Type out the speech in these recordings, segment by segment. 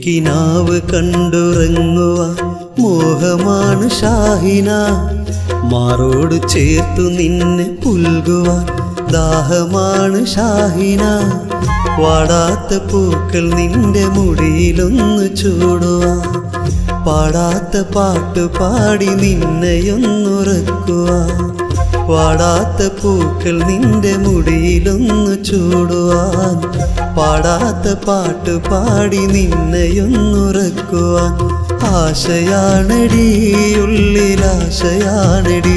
കിനാവ് കണ്ടുറങ്ങുവാൻ മോഹമാണ് ഷാഹിന മാറോട് ചേർത്തു നിന്നെ പുൽകുവാൻ ദാഹമാണ് ഷാഹിന വാടാത്ത പൂക്കൾ നിന്റെ മുടിയിലൊന്ന് ചൂടുവാൻ പാടാത്ത പാട്ട് പാടി നിന്നെയൊന്നുറക്കുവാൻ വാടാത്ത പൂക്കൾ നിന്റെ മുടിയിലൊന്നു ചൂടുവാൻ പാടാത്ത പാട്ട് പാടി നിന്നെയൊന്നുറക്കുവാൻ ആശയാണടി ഉള്ളിലാശയാണടി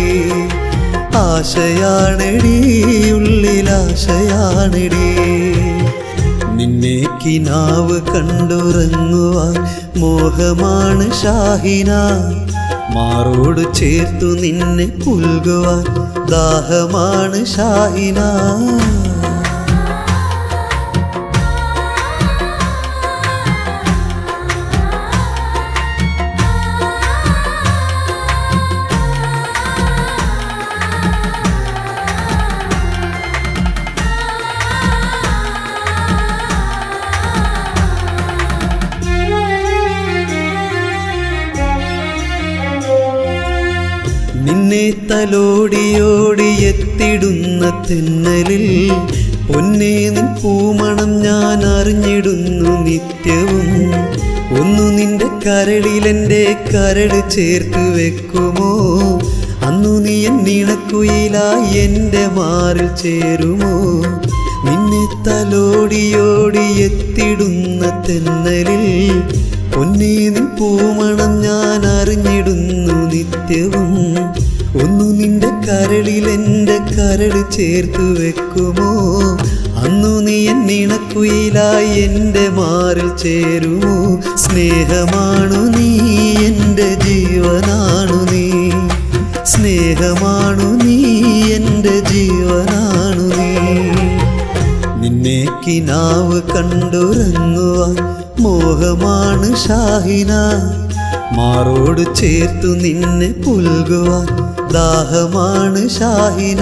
ആശയാണടി ഉള്ളിലാശയാണടി നിന്നെ കിനാവ് കണ്ടുറങ്ങുവാൻ മോഹമാണ് ഷാഹിന മാറോട് ചേർത്തു നിന്നെ പുൽകുവാൻ ദാഹമാണ് ഷാഹിന നിന്നെ തലോടിയോടി എത്തിടുന്ന തെന്നലിൽ പൊന്നേ നിൻ പൂമണം ഞാൻ അറിഞ്ഞിടുന്നു നിത്യവും ഒന്നു നിന്റെ കരളിലെൻ്റെ കരട് ചേർത്ത് വെക്കുമോ അന്നു നീ എന്നിണക്കുയിലായി എൻ്റെ മാറിൽ ചേരുമോ നിന്നെ തലോടിയോടി എത്തിടുന്ന തെന്നലിൽ പൊന്നേ നിൻ പൂമണം ഞാൻ അറിഞ്ഞിടുന്നു നിത്യവും ഒന്നു നിന്റെ കരളിൽ എൻ്റെ കരട് ചേർത്തു വെക്കുമോ അന്നു നീ എന്നിണക്കുയിലായി എൻ്റെ മാറിൽ ചേരുമോ സ്നേഹമാണു നീ എൻ്റെ ജീവനാണു നീ സ്നേഹമാണു നീ എൻ്റെ ജീവനാണു നീ നിന്നെ കിനാവ് കണ്ടുറങ്ങുവാൻ മോഹമാണ് ഷാഹിന മാറോട് ചേർത്തു നിന്നെ പുൽകുവാൻ ദാഹമാണ് ഷാഹിന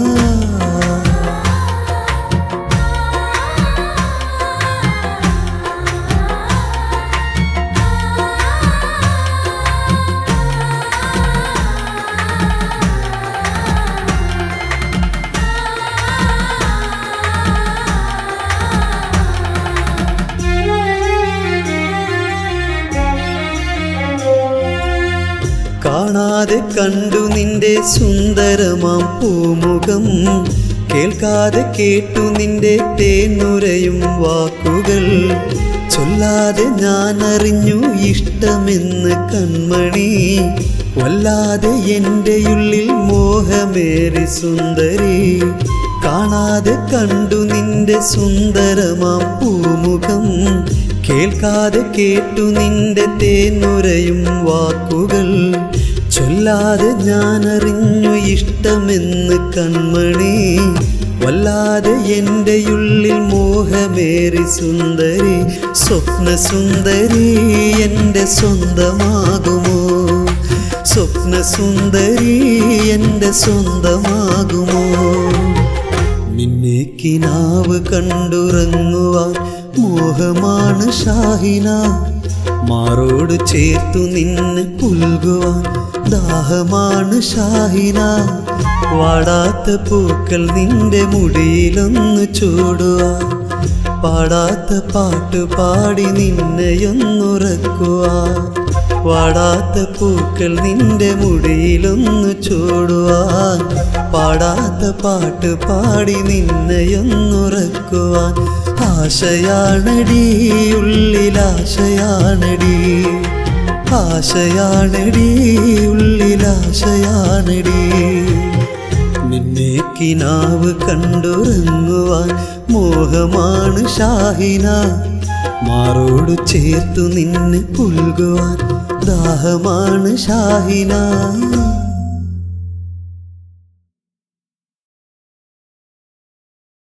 കാണാതെ കണ്ടു നിന്റെ സുന്ദരമാം പൂമുഖം കേൾക്കാതെ കേട്ടു നിന്റെ തേനുരയും വാക്കുകൾ ചൊല്ലാതെ ഞാൻ അറിഞ്ഞു ഇഷ്ടമെന്ന് കൺമണി വല്ലാതെ എൻ്റെ ഉള്ളിൽ മോഹമേറി സുന്ദരി കാണാതെ കണ്ടു നിന്റെ സുന്ദരമാം പൂമുഖം കേൾക്കാതെ കേട്ടു നിന്റെ തേനുരയും വാക്കുകൾ ചൊല്ലാതെ ഞാൻ അറിഞ്ഞു ഇഷ്ടമെന്ന് കൺമണി വല്ലാതെ എൻ്റെ ഉള്ളിൽ മോഹമേറി സുന്ദരി സ്വപ്ന സുന്ദരി എൻ്റെ സ്വന്തമാകുമോ സ്വപ്ന സുന്ദരി എൻ്റെ സ്വന്തമാകുമോ നിന്നെ കിനാവ് കണ്ടുറങ്ങുവാൻ മോഹമാണ് ഷാഹിന മാറോട് ചേർത്തു നിന്നെ പുൽകുവാൻ ദാഹമാണ് ഷാഹിന വാടാത്ത പൂക്കൾ നിന്റെ മുടിയിലൊന്ന് ചൂടുവാൻ പാടാത്ത പാട്ട് പാടി നിന്നെയൊന്നുറക്കുവാൻ വാടാത്ത പൂക്കൾ നിന്റെ മുടിയിലൊന്ന് ചൂടുവാൻ പാടാത്ത പാട്ട് പാടി നിന്നെയൊന്നുറക്കുവാൻ ആശയാണടി ഉള്ളിലാശയാണടി ആശയാണടി ഉള്ളിലാശയാണടി നിന്നെ കിനാവ് കണ്ടുറങ്ങുവാൻ മോഹമാണ് ഷാഹിന മാറോട് ചേർത്തു നിന്നെ പുൽകുവാൻ ദാഹമാണ് ഷാഹിന